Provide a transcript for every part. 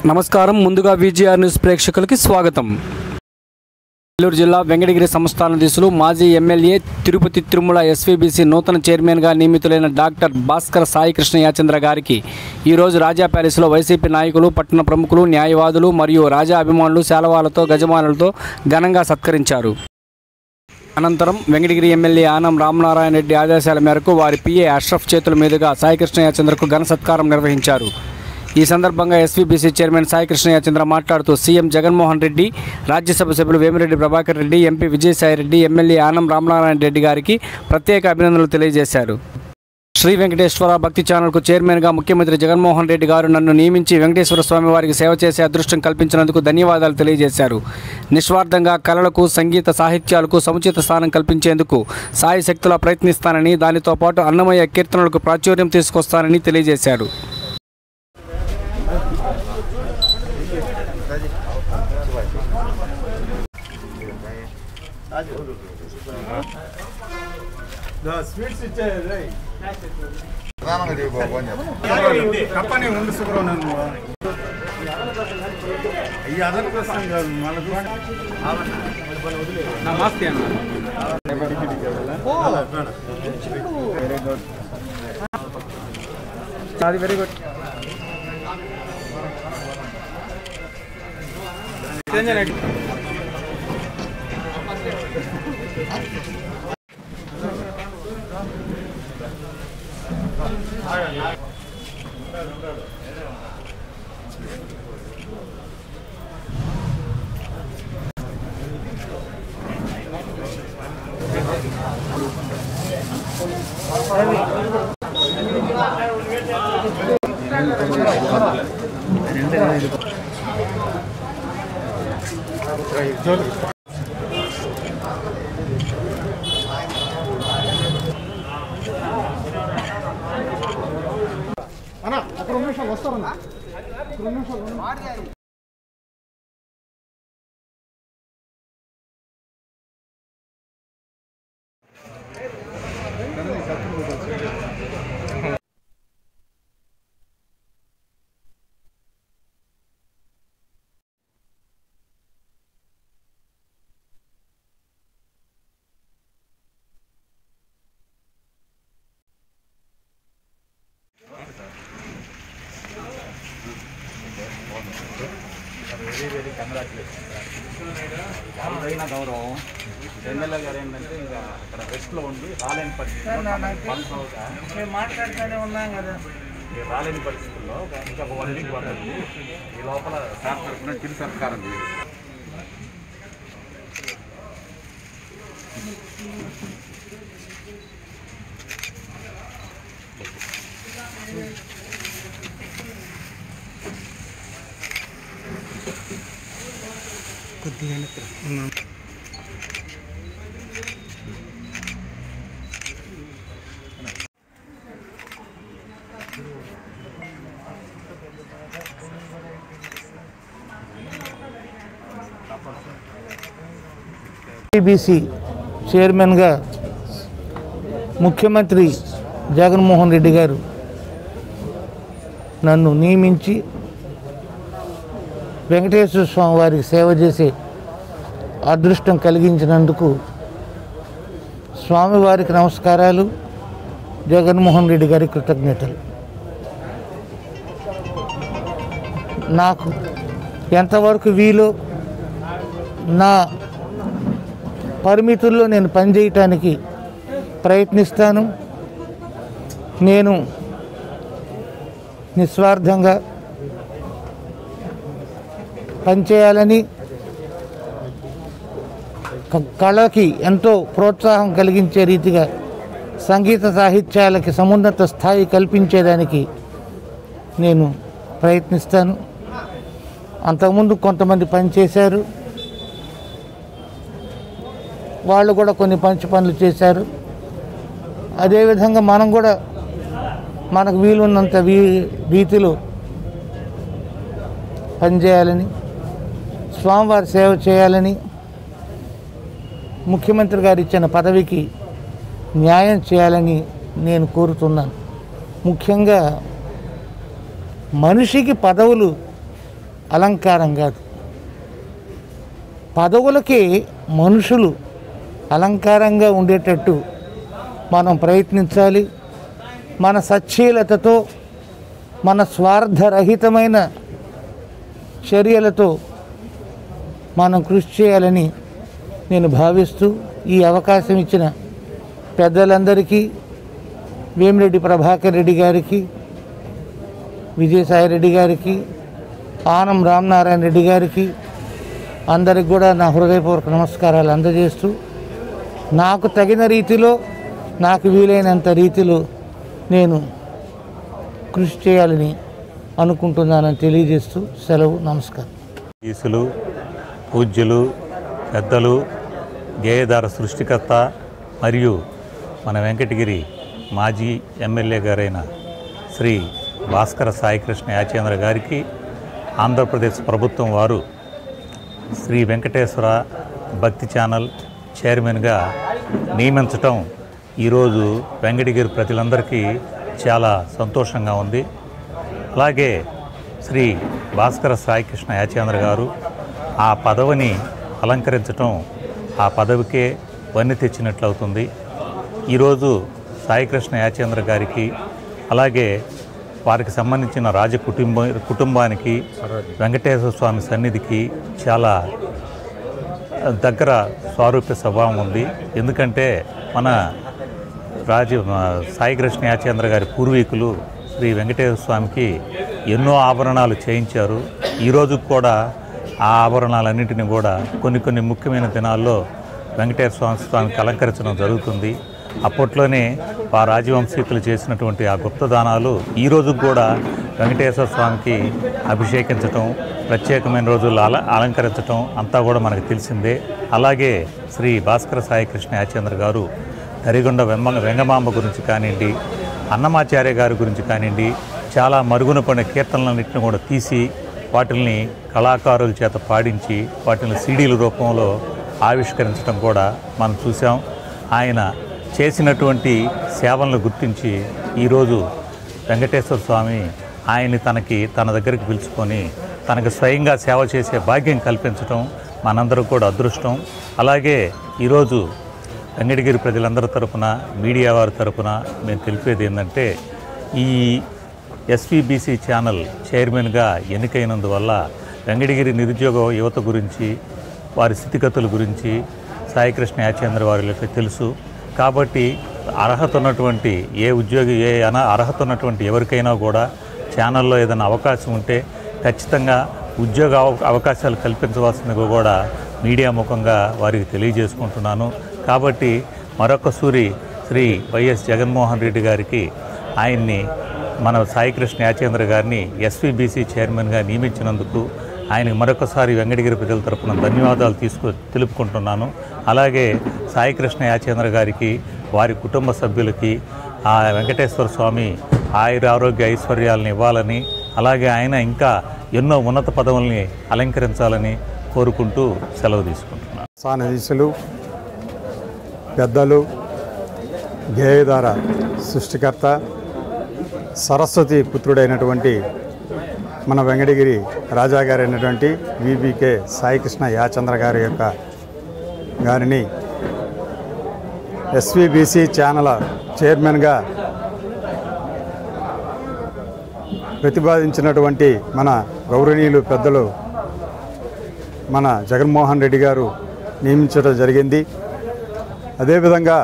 నమస్కారం ముందుగా VGR news ప్రేక్షకులకి స్వాగతం నెల్లూరు జిల్లా వెంకటగిరి సంస్థానాధీశులు మాజీ ఎమ్మెల్యే తిరుపతి తిరుమల ఎస్వీబీసీ నూతన చైర్మన్గా నియమితులైన డాక్టర్ భాస్కర్ సాయికృష్ణ యాచంద్ర గారికి ఈరోజు రాజా ప్యాలెస్లో వైసీపీ నాయకులు పట్టణ ప్రముఖులు న్యాయవాదులు మరియు రాజా అభిమానులు శాలవాలతో గజమానులతో ఘనంగా సత్కరించారు అనంతరం వెంకటగిరి ఎమ్మెల్యే ఆనం రామనారాయణ రెడ్డి ఆదేశాల మేరకు వారి పిఏ అష్రఫ్ చేతుల మీదుగా సాయికృష్ణ యాచంద్రకు ఘన సత్కారం నిర్వహించారు ఈ సందర్భంగా ఎస్వీబీసీ చైర్మన్ సాయికృష్ణ యాచంద్ర మాట్లాడుతూ సీఎం జగన్మోహన్ రెడ్డి రాజ్యసభ సభ్యులు వేమిరెడ్డి ప్రభాకర్ రెడ్డి ఎంపీ విజయసాయిరెడ్డి ఎమ్మెల్యే ఆనం రామనారాయణ రెడ్డి గారికి ప్రత్యేక అభినందనలు తెలియజేశారు శ్రీ వెంకటేశ్వర భక్తి ఛానల్కు చైర్మన్గా ముఖ్యమంత్రి జగన్మోహన్ రెడ్డి గారు నన్ను నియమించి వెంకటేశ్వర స్వామి వారికి సేవ చేసే అదృష్టం కల్పించినందుకు ధన్యవాదాలు తెలియజేశారు నిస్వార్థంగా కళలకు సంగీత సాహిత్యాలకు సముచిత స్థానం కల్పించేందుకు సాయి శక్తులా ప్రయత్నిస్తానని దానితో పాటు అన్నమయ్య కీర్తనలకు ప్రాచుర్యం తీసుకొస్తానని తెలియజేశారు స్వీట్స్ ఇచ్చారు ప్రధానంగా చేయబోకు అని చెప్పు కప్పని ఉండు సుబ్రహ్మణ్యం ఈ అదర్ ప్రశ్న కాదు మనకు నమస్తే అన్న అది very good very very congratulation అరుదైన గౌరవం ఎమ్మెల్యే గారు ఏంటంటే ఇంకా అక్కడ రెస్ట్లో ఉండి రాలేని పరిస్థితుల్లో మేము మాట్లాడుతూనే ఉన్నాం కదా ఈ రాలేని పరిస్థితుల్లో ఇంకా ఒక వన్ వీక్ పడుతుంది ఈ లోపల సార్ తరఫున తిరు సత్కారం చేయాలి టీబీసీ చైర్మన్గా ముఖ్యమంత్రి జగన్మోహన్ రెడ్డి గారు నన్ను నియమించి వెంకటేశ్వర స్వామి వారికి సేవ చేసే అదృష్టం కలిగించినందుకు స్వామివారికి నమస్కారాలు జగన్మోహన్ రెడ్డి గారి కృతజ్ఞతలు నాకు ఎంతవరకు వీలో నా పరిమితుల్లో నేను పనిచేయటానికి ప్రయత్నిస్తాను నేను నిస్వార్థంగా పనిచేయాలని క- కళకి ఎంతో ప్రోత్సాహం కలిగించే రీతిగా సంగీత సాహిత్యాలకి సమున్నత స్థాయి కల్పించేదానికి నేను ప్రయత్నిస్తాను అంతకుముందు కొంతమంది పనిచేశారు వాళ్ళు కూడా కొన్ని మంచి పనులు చేశారు అదేవిధంగా మనం కూడా మనకు వీలున్నంత వీ రీతిలో పనిచేయాలని స్వామివారి సేవ చేయాలని ముఖ్యమంత్రి గారు ఇచ్చిన పదవికి న్యాయం చేయాలని నేను కోరుతున్నాను ముఖ్యంగా మనిషికి పదవులు అలంకారం కాదు పదవులకి మనుషులు అలంకారంగా ఉండేటట్టు మనం ప్రయత్నించాలి మన సచ్చీలతతో మన స్వార్థరహితమైన చర్యలతో మనం కృషి చేయాలని నేను భావిస్తూ ఈ అవకాశం ఇచ్చిన పెద్దలందరికీ వేమిరెడ్డి ప్రభాకర్ రెడ్డి గారికి విజయసాయి రెడ్డి గారికి ఆనం రామనారాయణ రెడ్డి గారికి అందరికి కూడా నా హృదయపూర్వక నమస్కారాలు అందజేస్తూ నాకు తగిన రీతిలో నాకు వీలైనంత రీతిలో నేను కృషి చేయాలని అనుకుంటున్నానని తెలియజేస్తూ సెలవు నమస్కారం ఈసులు పూజ్యులు పెద్దలు గేయదార సృష్టికర్త మరియు మన వెంకటగిరి మాజీ ఎమ్మెల్యే గారైన శ్రీ భాస్కర సాయికృష్ణ యాచేంద్ర గారికి ఆంధ్రప్రదేశ్ ప్రభుత్వం వారు శ్రీ వెంకటేశ్వర భక్తి ఛానల్ చైర్మన్గా నియమించటం ఈరోజు వెంకటగిరి ప్రజలందరికీ చాలా సంతోషంగా ఉంది అలాగే శ్రీ భాస్కర సాయికృష్ణ యాచేంద్ర గారు ఆ పదవిని అలంకరించటం ఆ పదవికే వన్నె తెచ్చినట్లవుతుంది ఈరోజు సాయికృష్ణ యాచేంద్ర గారికి అలాగే వారికి సంబంధించిన రాజ కుటుంబ కుటుంబానికి వెంకటేశ్వర స్వామి సన్నిధికి చాలా దగ్గర స్వారూప్య స్వభావం ఉంది ఎందుకంటే మన రాజ సాయి కృష్ణ యాచేంద్ర గారి పూర్వీకులు శ్రీ వెంకటేశ్వర స్వామికి ఎన్నో ఆభరణాలు చేయించారు ఈరోజు కూడా ఆ ఆభరణాలన్నింటినీ కూడా కొన్ని కొన్ని ముఖ్యమైన దినాల్లో వెంకటేశ్వర స్వామి స్వామికి అలంకరించడం జరుగుతుంది అప్పట్లోనే ఆ రాజవంశీకులు చేసినటువంటి ఆ గుప్త దానాలు ఈ రోజు కూడా వెంకటేశ్వర స్వామికి అభిషేకించటం ప్రత్యేకమైన రోజుల్లో అల అలంకరించటం అంతా కూడా మనకు తెలిసిందే అలాగే శ్రీ భాస్కర సాయి కృష్ణ యాచేంద్ర గారు తరిగొండ వెమ్మ వెంగమాంబ గురించి కానివ్వండి అన్నమాచార్య గారి గురించి కానివ్వండి చాలా మరుగున పడిన కీర్తనలన్నింటిని కూడా తీసి వాటిల్ని కళాకారుల చేత పాడించి వాటిని సీడీల రూపంలో ఆవిష్కరించడం కూడా మనం చూసాం ఆయన చేసినటువంటి సేవలను గుర్తించి ఈరోజు వెంకటేశ్వర స్వామి ఆయన్ని తనకి తన దగ్గరికి పిలుచుకొని తనకు స్వయంగా సేవ చేసే భాగ్యం కల్పించడం మనందరం కూడా అదృష్టం అలాగే ఈరోజు వెంకటగిరి ప్రజలందరి తరపున మీడియా వారి తరపున మేము తెలిపేది ఏంటంటే ఈ ఎస్పీబీసీ ఛానల్ చైర్మన్గా ఎన్నికైనందువల్ల వెంకటగిరి నిరుద్యోగ యువత గురించి వారి స్థితిగతుల గురించి సాయికృష్ణ యాచేంద్ర వారికి తెలుసు కాబట్టి అర్హత ఉన్నటువంటి ఏ ఉద్యోగి ఏ అన అర్హత ఉన్నటువంటి ఎవరికైనా కూడా ఛానల్లో ఏదైనా అవకాశం ఉంటే ఖచ్చితంగా ఉద్యోగ అవ- అవకాశాలు కల్పించవలసిందిగా కూడా మీడియా ముఖంగా వారికి తెలియజేసుకుంటున్నాను కాబట్టి మరొక సూరి శ్రీ వైఎస్ జగన్మోహన్ రెడ్డి గారికి ఆయన్ని మన సాయికృష్ణ యాచేంద్ర గారిని ఎస్వీబీసీ చైర్మన్గా నియమించినందుకు ఆయనకు మరొకసారి వెంకటగిరి ప్రజల తరపున ధన్యవాదాలు తీసుకు తెలుపుకుంటున్నాను అలాగే సాయికృష్ణ యాచేంద్ర గారికి వారి కుటుంబ సభ్యులకి ఆ వెంకటేశ్వర స్వామి ఆయుర ఆరోగ్య ఐశ్వర్యాలను ఇవ్వాలని అలాగే ఆయన ఇంకా ఎన్నో ఉన్నత పదవుల్ని అలంకరించాలని కోరుకుంటూ సెలవు తీసుకుంటున్నాను సానదీశులు పెద్దలు గేయధార సృష్టికర్త సరస్వతి పుత్రుడైనటువంటి మన వెంకటగిరి రాజా గారు అయినటువంటి విబికే సాయికృష్ణ యాచంద్ర గారి యొక్క గారిని ఎస్విబిసి ఛానల్ చైర్మన్గా ప్రతిపాదించినటువంటి మన గౌరవనీయులు పెద్దలు మన జగన్మోహన్ రెడ్డి గారు నియమించడం జరిగింది అదేవిధంగా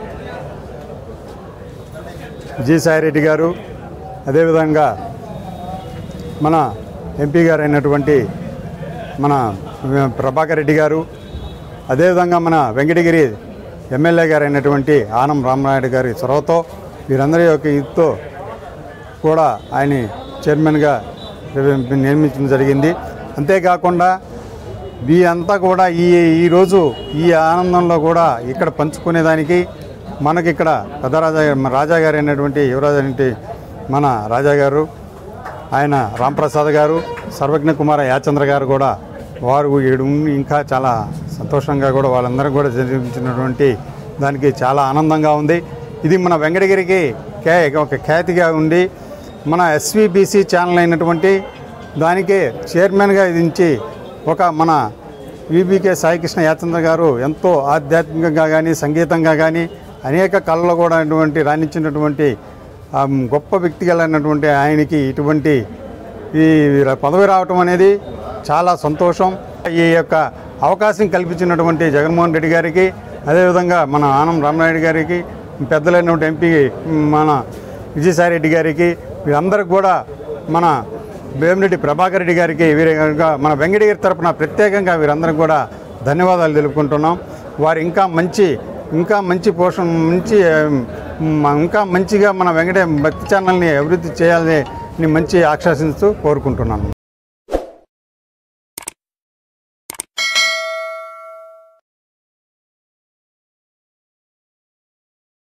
విజయసాయిరెడ్డి గారు అదేవిధంగా మన ఎంపీ గారు అయినటువంటి మన ప్రభాకర్ రెడ్డి గారు అదేవిధంగా మన వెంకటగిరి ఎమ్మెల్యే గారు అయినటువంటి ఆనం రామనాయుడు గారి చొరవతో వీరందరి యొక్క ఇదితో కూడా ఆయన చైర్మన్గా నియమించడం జరిగింది అంతేకాకుండా ఈ అంతా కూడా ఈ ఈరోజు ఈ ఆనందంలో కూడా ఇక్కడ పంచుకునేదానికి మనకి ఇక్కడ పెద్దరాజా మన రాజా గారు అయినటువంటి యువరాజు అయినటువంటి మన రాజా గారు ఆయన రాంప్రసాద్ గారు సర్వజ్ఞ కుమార యాచంద్ర గారు కూడా వారు ఈడ ఉండి ఇంకా చాలా సంతోషంగా కూడా వాళ్ళందరూ కూడా జరిపించినటువంటి దానికి చాలా ఆనందంగా ఉంది ఇది మన వెంకటగిరికి ఖ్యా ఒక ఖ్యాతిగా ఉండి మన ఎస్విబిసి ఛానల్ అయినటువంటి దానికే చైర్మన్గా విధించి ఒక మన విబికే సాయికృష్ణ యాచంద్ర గారు ఎంతో ఆధ్యాత్మికంగా కానీ సంగీతంగా కానీ అనేక కళలు కూడా అటువంటి రాణించినటువంటి ఆ, గొప్ప వ్యక్తి కలిగినటువంటి ఆయనకి ఇటువంటి ఈ పదవి రావటం అనేది చాలా సంతోషం ఈ యొక్క అవకాశం కల్పించినటువంటి జగన్మోహన్ రెడ్డి గారికి అదేవిధంగా మన ఆనం రామనాయుడు గారికి పెద్దలైనటువంటి ఎంపీ మన విజయసాయి రెడ్డి గారికి వీరందరికి కూడా మన వేమిరెడ్డి ప్రభాకర్ రెడ్డి గారికి వీరి మన వెంకటగిరి తరపున ప్రత్యేకంగా వీరందరికీ కూడా ధన్యవాదాలు తెలుపుకుంటున్నాం వారు ఇంకా మంచి ఇంకా మంచి పోషణ మంచి మ్, ఇంకా మంచిగా మన వెంకట భక్తి ఛానల్ని అభివృద్ధి చేయాలని మంచి ఆశాసిస్తూ కోరుకుంటున్నాను